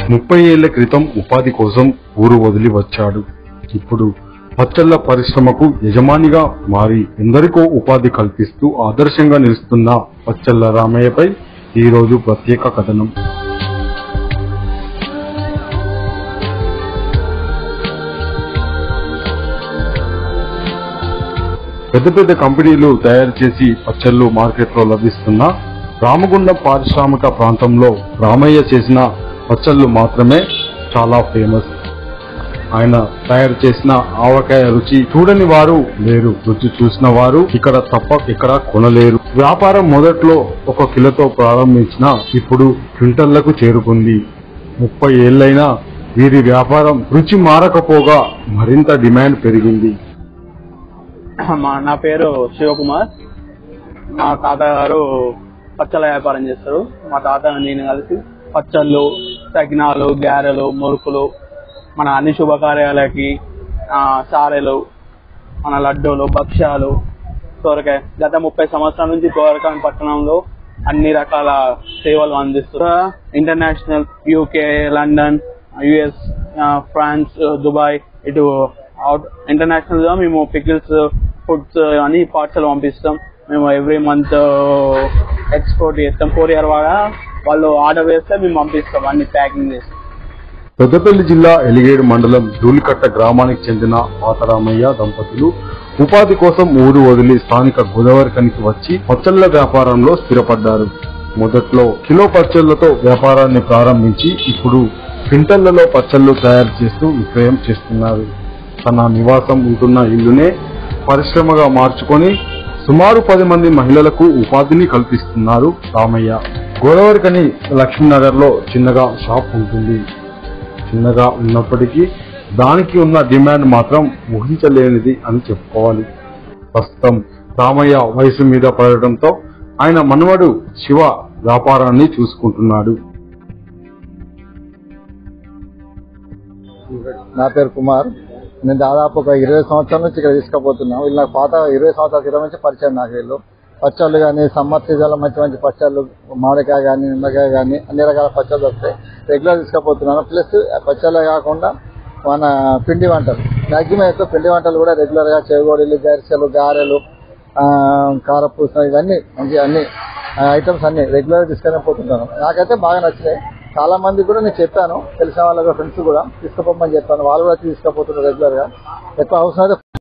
ముప్పై ఏళ్ల క్రితం ఉపాధి కోసం ఊరు వదిలి వచ్చాడు ఇప్పుడు పచ్చళ్ల పరిశ్రమకు యజమానిగా మారి ఎందరికో ఉపాధి కల్పిస్తూ ఆదర్శంగా నిలుస్తున్న పచ్చళ్ల రామయ్యపై ఈ రోజు ప్రత్యేక కథనం పెద్ద పెద్ద కంపెనీలు తయారు చేసి పచ్చళ్ళు మార్కెట్లో లభిస్తున్న రామగుండం పారిశ్రామిక ప్రాంతంలో రామయ్య చేసిన పచ్చళ్ళు మాత్రమే చాలా ఫేమస్ ఆయన తయారు చేసిన ఆవకాయ రుచి చూడని వారు లేరు రుచి చూసిన వారు ఇక్కడ తప్ప ఇక్కడ కొనలేరు వ్యాపారం మొదట్లో ఒక కిలోతో ప్రారంభించిన ఇప్పుడు క్వింటళ్లకు చేరుకుంది ముప్పై ఏళ్లైనా వీరి వ్యాపారం రుచి మారకపోగా మరింత డిమాండ్ పెరిగింది మా నా పేరు శివకుమార్ మా తాతగారు పచ్చళ్ళ వ్యాపారం చేస్తారు మా తాత నేను కలిసి పచ్చళ్ళు సకినాలు గారెలు మురుకులు మన అన్ని శుభకార్యాలకి ఆ, సారెలు మన లడ్డూలు భక్ష్యాలు సోరకాయ గత ముప్పై సంవత్సరాల నుంచి గోరకాన్ పట్టణంలో అన్ని రకాల సేవలు అందిస్తారు international UK London US France Dubai ఇటు అవుట్ ఇంటర్నేషనల్ గా మేము పికిల్స్ ఫుడ్స్ అని పార్సల్ పంపిస్తాం మేము ఎవ్రీ మంత్ ఎక్స్పోర్ట్ చేస్తాం కొరియర్ ద్వారా వాళ్ళు ఆర్డర్ వేస్తే మేము పంపిస్తాం అన్ని ప్యాకింగ్ చేస్తాం పెద్దపల్లి జిల్లా ఎలిగేడు మండలం ధూళికట్ట గ్రామానికి చెందిన పాతరామయ్య దంపతులు ఉపాధి కోసం ఊరు వదిలి స్థానిక గోదావరికనికి వచ్చి పచ్చళ్ల వ్యాపారంలో స్థిరపడ్డారు మొదట్లో కిలో పచ్చళ్లతో వ్యాపారాన్ని ప్రారంభించి ఇప్పుడు క్వింటళ్లలో పచ్చళ్లు తయారు చేస్తూ విక్రయం చేస్తున్నారు తన నివాసం ఉంటున్న ఇల్లునే పరిశ్రమగా మార్చుకొని సుమారు పది మంది మహిళలకు ఉపాధిని కల్పిస్తున్నారు రామయ్య గోదావరికని లక్ష్మీనగర్ లో చిన్నగా షాప్ ఉంటుంది చిన్నగా ఉన్నప్పటికీ దానికి ఉన్న డిమాండ్ మాత్రం ఊహించలేనిది అని చెప్పుకోవాలి ప్రస్తుతం రామయ్య వయసు మీద పడటంతో ఆయన మనవడు శివ వ్యాపారాన్ని చూసుకుంటున్నాడు నా పేరు కుమార్ నేను దాదాపు ఒక ఇరవై సంవత్సరాల నుంచి ఇక్కడ తీసుకుపోతున్నాను వీళ్ళు నాకు పాత ఇరవై సంవత్సరాల క్రితం నుంచి పరిచయం నాకు వీళ్ళు పచ్చళ్ళు కానీ సమ్మర్ సీజన్లో మంచి మంచి పచ్చళ్ళు మామిడికాయ కానీ నిమ్మకాయ కానీ అన్ని రకాల పచ్చళ్ళు వస్తాయి రెగ్యులర్ తీసుకుపోతున్నాను ప్లస్ పచ్చళ్ళే కాకుండా మన పిండి వంటలు మ్యాక్సిమం ఎక్కువ పిండి వంటలు కూడా రెగ్యులర్గా చెగోడీలు గరిసెలు గారెలు ఆ, కారపూస ఇవన్నీ మంచి అన్ని ఐటమ్స్ అన్ని రెగ్యులర్ తీసుకొని పోతుంటాను నాకైతే బాగా నచ్చినాయి చాలా మంది కూడా నేను చెప్పాను తెలిసిన వాళ్ళ ఫ్రెండ్స్ కూడా తీసుకుపోమని చెప్పాను వాళ్ళు కూడా తీసుకుపోతున్నారు రెగ్యులర్ గా ఎక్కువ అవసరం అయితే